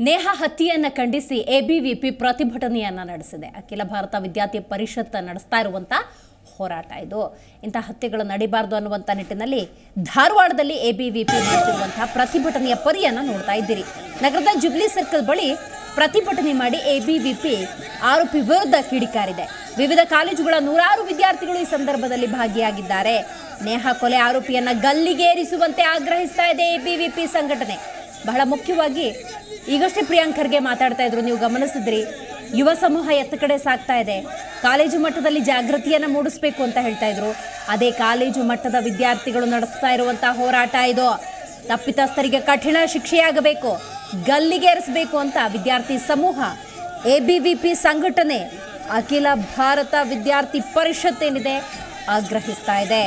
ನೇಹ ಹತ್ಯೆಯನ್ನು ಖಂಡಿಸಿ ಎಬಿವಿಪಿ ಪ್ರತಿಭಟನೆಯನ್ನ ನಡೆಸಿದೆ ಅಖಿಲ ಭಾರತ ವಿದ್ಯಾರ್ಥಿ ಪರಿಷತ್ ನಡೆಸ್ತಾ ಇರುವಂತ ಹೋರಾಟ ಇದು ಇಂಥ ಹತ್ಯೆಗಳು ನಡಿಬಾರದು ಅನ್ನುವಂಥ ನಿಟ್ಟಿನಲ್ಲಿ ಧಾರವಾಡದಲ್ಲಿ ಎಬಿವಿಪಿ ಮಾಡ್ತಿರುವಂತಹ ಪ್ರತಿಭಟನೆಯ ಪರಿಯನ್ನ ನೋಡ್ತಾ ಇದ್ದೀರಿ ನಗರದ ಜುಬ್ಲಿ ಸರ್ಕಲ್ ಬಳಿ ಪ್ರತಿಭಟನೆ ಮಾಡಿ ಎಬಿವಿಪಿ ಆರೋಪಿ ವಿರುದ್ಧ ಕಿಡಿಕಾರಿದೆ ವಿವಿಧ ಕಾಲೇಜುಗಳ ನೂರಾರು ವಿದ್ಯಾರ್ಥಿಗಳು ಈ ಸಂದರ್ಭದಲ್ಲಿ ಭಾಗಿಯಾಗಿದ್ದಾರೆ ನೇಹ ಕೊಲೆ ಆರೋಪಿಯನ್ನ ಗಲ್ಲಿಗೇರಿಸುವಂತೆ ಆಗ್ರಹಿಸ್ತಾ ಇದೆ ಎಬಿವಿಪಿ ಸಂಘಟನೆ ಬಹಳ ಮುಖ್ಯವಾಗಿ ಈಗಷ್ಟೇ ಪ್ರಿಯಾಂಕ್ ಖರ್ಗೆ ಮಾತಾಡ್ತಾ ಇದ್ರು ನೀವು ಗಮನಿಸಿದ್ರಿ ಯುವ ಸಮೂಹ ಎತ್ತ ಕಡೆ ಸಾಗ್ತಾ ಇದೆ ಕಾಲೇಜು ಮಟ್ಟದಲ್ಲಿ ಜಾಗೃತಿಯನ್ನ ಮೂಡಿಸ್ಬೇಕು ಅಂತ ಹೇಳ್ತಾ ಇದ್ರು ಅದೇ ಕಾಲೇಜು ಮಟ್ಟದ ವಿದ್ಯಾರ್ಥಿಗಳು ನಡೆಸ್ತಾ ಇರುವಂತಹ ಹೋರಾಟ ಇದು ತಪ್ಪಿತಸ್ಥರಿಗೆ ಕಠಿಣ ಶಿಕ್ಷೆಯಾಗಬೇಕು ಗಲ್ಲಿಗೇರಿಸಬೇಕು ಅಂತ ವಿದ್ಯಾರ್ಥಿ ಸಮೂಹ ಎಬಿವಿಪಿ ಸಂಘಟನೆ ಅಖಿಲ ಭಾರತ ವಿದ್ಯಾರ್ಥಿ ಪರಿಷತ್ ಏನಿದೆ ಆಗ್ರಹಿಸ್ತಾ ಇದೆ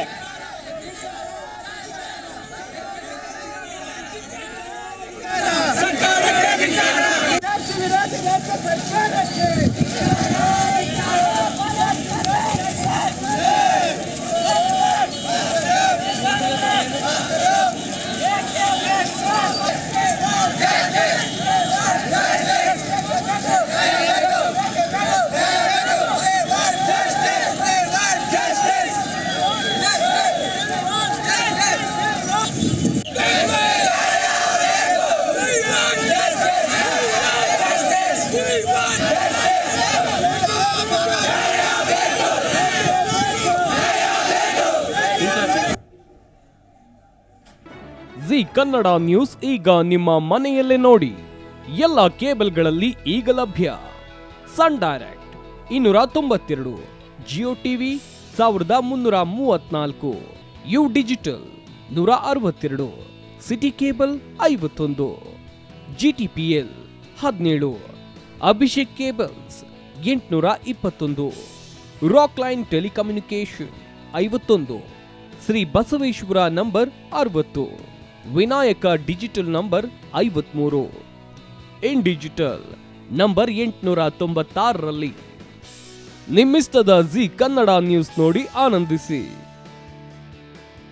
ಜಿ ಕನ್ನಡ ನ್ಯೂಸ್ ಈಗ ನಿಮ್ಮ ಮನೆಯಲ್ಲೇ ನೋಡಿ ಎಲ್ಲ ಕೇಬಲ್ಗಳಲ್ಲಿ ಈಗ ಲಭ್ಯ ಸನ್ ಡೈರೆಕ್ಟ್ ಇನ್ನೂರ ತೊಂಬತ್ತೆರಡು ಜಿಯೋ ಟಿವಿ ಸಾವಿರದ ಮುನ್ನೂರ ಮೂವತ್ನಾಲ್ಕು ಯು ಡಿಜಿಟಲ್ ನೂರ ಅರವತ್ತೆರಡು ಸಿಟಿ ಕೇಬಲ್ ಐವತ್ತೊಂದು ಜಿ ಟಿ ಪಿ ಎಲ್ ಹದಿನೇಳು ಅಭಿಷೇಕ್ ಕೇಬಲ್ಸ್ ಎಂಟುನೂರ ಇಪ್ಪತ್ತೊಂದು ರಾಕ್ ಲೈನ್ ಟೆಲಿಕಮ್ಯುನಿಕೇಶನ್ ಐವತ್ತೊಂದು ಶ್ರೀ ಬಸವೇಶ್ವರ ನಂಬರ್ ಅರವತ್ತು ವಿನಾಯಕ ಡಿಜಿಟಲ್ ನಂಬರ್ ಐವತ್ಮೂರು ಇನ್ ಡಿಜಿಟಲ್ ನಂಬರ್ ಎಂಟುನೂರ ತೊಂಬತ್ತಾರರಲ್ಲಿ ನಿಮ್ಮಿಸ್ತದ ಜಿ ಕನ್ನಡ ನ್ಯೂಸ್ ನೋಡಿ ಆನಂದಿಸಿ